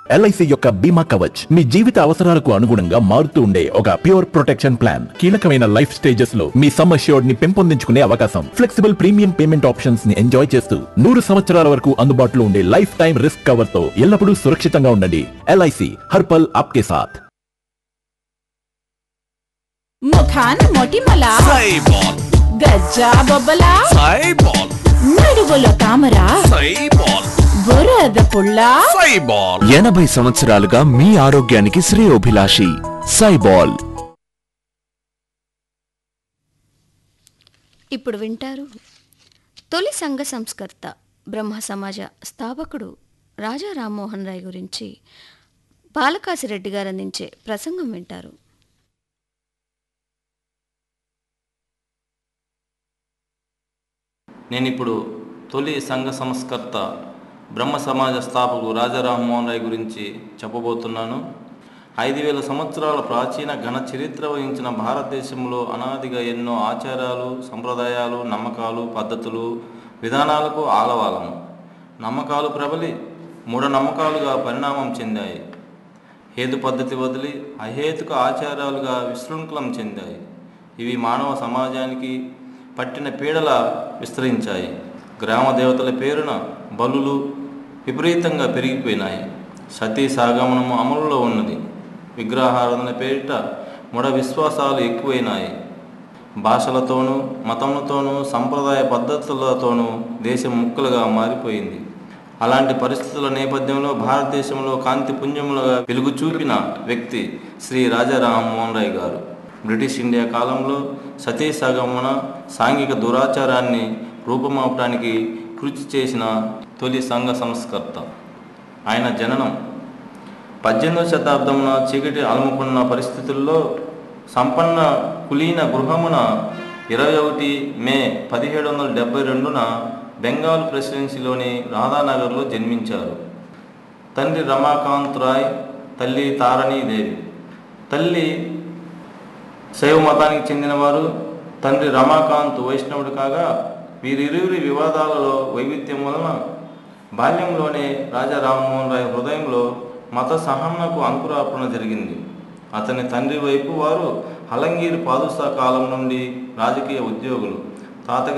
LIC యొక్క బీమా కవచ్ మీ జీవిత అవసరాలకు అనుగుణంగా మారుతూ ఉండే ఒక ప్యూర్ ప్రొటెక్షన్ ప్లాన్ కీలకమైన లైఫ్ స్టేజెస్ లో మీ సమ్ అష్యూర్డ్ ని పెంపొందించుకునే అవకాశం ఫ్లెక్సిబుల్ ప్రీమియం పేమెంట్ ఆప్షన్స్ ని ఎంజాయ్ చేస్తూ నూరు సంవత్సరాల వరకు అందుబాటులో ఉండే లైఫ్ టైం రిస్క్ కవర్ తో ఎల్లప్పుడూ సురక్షితంగా ఉండండి ఎల్ఐసి హర్పల్ ఆప్కే సాథ్ ముఖాన్ మొటిమల సైబాల్ గజ్జా బొబ్బల సైబాల్ నడువుల తామర సైబాల్ బురద పుల్ల సైబాల్ ఎనభై సంవత్సరాలుగా మీ ఆరోగ్యానికి శ్రేయోభిలాషి సైబాల్ ఇప్పుడు వింటారు తొలి సంఘ సంస్కర్త బ్రహ్మ సమాజ స్థాపకుడు రాజా రామ్మోహన్ రాయ్ గురించి బాలకాశిరెడ్డి గారు అందించే ప్రసంగం వింటారు నేను ఇప్పుడు తొలి సంఘ సంస్కర్త బ్రహ్మ సమాజ స్థాపకుడు రాజా రామ్మోహన్ రాయ్ గురించి చెప్పబోతున్నాను ఐదు వేల సంవత్సరాల ప్రాచీన ఘన చరిత్ర వహించిన భారతదేశంలో అనాదిగా ఎన్నో ఆచారాలు సంప్రదాయాలు నమ్మకాలు పద్ధతులు విధానాలకు ఆలవాలము నమ్మకాలు ప్రబలి మూఢనమ్మకాలుగా పరిణామం చెందాయి హేతు పద్ధతి వదిలి అహేతుక ఆచారాలుగా విశృంఖలం చెందాయి ఇవి మానవ సమాజానికి పట్టిన పీడల విస్తరించాయి గ్రామ దేవతల పేరున బలులు విపరీతంగా పెరిగిపోయినాయి సతీ సాగమనము అమలులో ఉన్నది విగ్రహారాధన పేరిట ముడ విశ్వాసాలు ఎక్కువైనాయి భాషలతోనూ మతములతోనూ సంప్రదాయ పద్ధతులతోనూ దేశం ముక్కలుగా మారిపోయింది అలాంటి పరిస్థితుల నేపథ్యంలో భారతదేశంలో కాంతి పుంజములుగా వెలుగు చూపిన వ్యక్తి శ్రీ రాజా రామ్మోహన్ రాయ్ గారు బ్రిటిష్ ఇండియా కాలంలో సతీ సగమన సాంఘిక దురాచారాన్ని రూపమాపడానికి కృషి చేసిన తొలి సంఘ సంస్కర్త ఆయన జననం పద్దెనిమిదవ శతాబ్దమున చీకటి అలుముకున్న పరిస్థితుల్లో సంపన్న కులీన గృహమున ఇరవై ఒకటి మే పదిహేడు వందల డెబ్బై రెండున బెంగాల్ ప్రెసిడెన్సీలోని రాధానగర్లో జన్మించారు తండ్రి రమాకాంత్ రాయ్ తల్లి తారణీదేవి తల్లి శైవ మతానికి చెందినవారు తండ్రి రమాకాంత్ వైష్ణవుడు కాగా వీరిరువురి వివాదాలలో వైవిధ్యం వలన బాల్యంలోనే రాజా రామ్మోహన్ రాయ్ హృదయంలో మత సహనకు అంకురార్పణ జరిగింది అతని తండ్రి వైపు వారు హలంగీర్ పాదుషా కాలం నుండి రాజకీయ ఉద్యోగులు తాతగారి